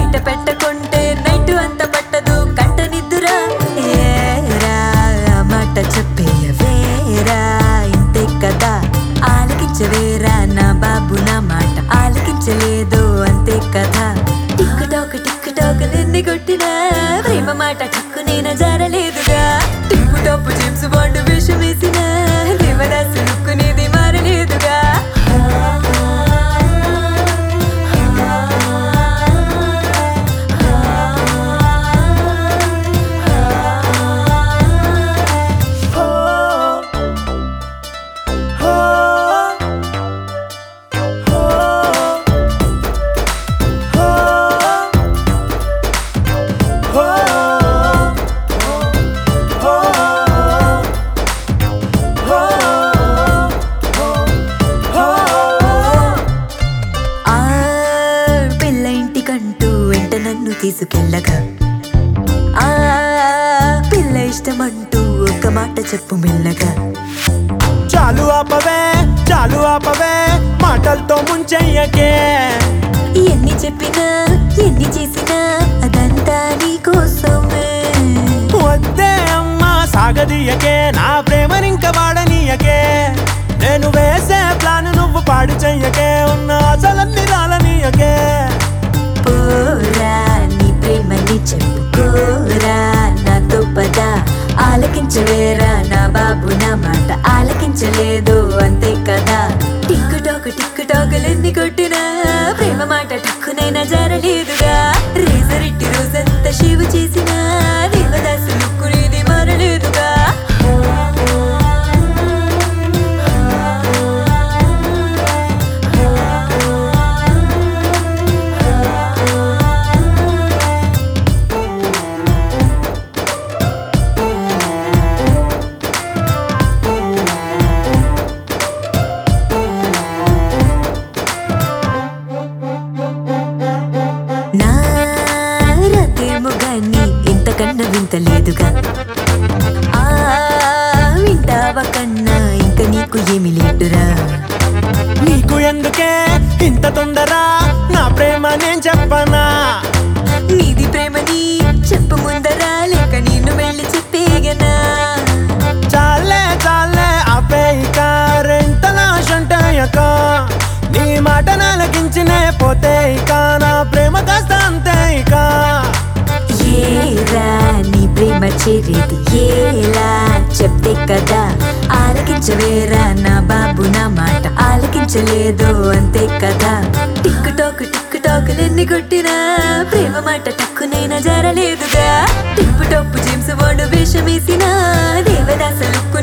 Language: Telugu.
బయట పెట్టకుంటే నైట్ అంత పట్టదు కంట నిద్దురా ఏరా ఆ మాట చెప్పేయవేరా ఇంతే కదా ఆలకించవేరా నా బాబు నా మాట ఆలకించలేదు అంతే కదా టిక్ టాక్ టిక్ టాక్ నిన్ను కొట్టినా ప్రేమ మాట టక్కు నేను జారలేదుగా టిప్పు టాప్ జేమ్స్ బాండ్ వేషం వేసిన దేవదాసు లుక్కు నీది మారలేదుగా ఆ పిల్ల ఇంటికంటూ వెంట నన్ను తీసుకెళ్ళగా ఆ పిల్ల ఇష్టమంటూ ఒక మాట చెప్పు మెల్లగా చాలు ఆపవే చాలు ఆపవే మాటలతో ముంచెయ్యకే ఎన్ని చెప్పినా ఎన్ని చేసినా అదంతా నీ కోసమే వద్దే అమ్మా సాగదీయకే నా ప్రేమనింక వాడనీయకే నేను వేసే ప్లాన్ నువ్వు పాడు చెయ్యకే ఉన్న అసలన్నీ రాలనీయకే పోరా నీ ప్రేమని చెప్పుకోరా నాతో పద ఆలకించవేరా నా బాబు నా మాట ఆలకించలేదు అంతే కదా టిక్ టాక్ టిక్ టాకులెన్ని కొట్టినా ప్రేమ మాట టక్కునైనా జరలేదుగా రేజరిట్టి రోజంతా శివ చేసిన దేవదాసు లుక్కునేది మారలేదుగా నా రతేమో గాని ఇంతకన్నా వింత లేదుగా ఆ వింటావా కన్నా ఇంక నీకు ఏమి లేదురా నీకు ఎందుకే ఇంత తొందర నా ప్రేమ నేను చెప్పనా నీది ప్రేమని చెప్పు ముందరా లేక నేను వెళ్ళి చెప్పేగనా చాలే చాలే ఆపే ఇక రెంతల శంటయక నీ మాట నలకించినే పోతే ఇక నా ప్రేమ కాస్త అంతే ఇక ఏరా నీ ప్రేమ చేరేది ఏలా చెప్తే కదా ఆలకించవేరా నా బాబు నా మాట ఆలకించలేదు అంతే కదా టిక్ టాక్ టిక్ టాకులెన్ని కొట్టినా ప్రేమ మాట టక్కునైనా జరలేదుగా టిప్పు టప్పు జేమ్స్ బాండ్ వేషమేసిన దేవదాస లుక్కు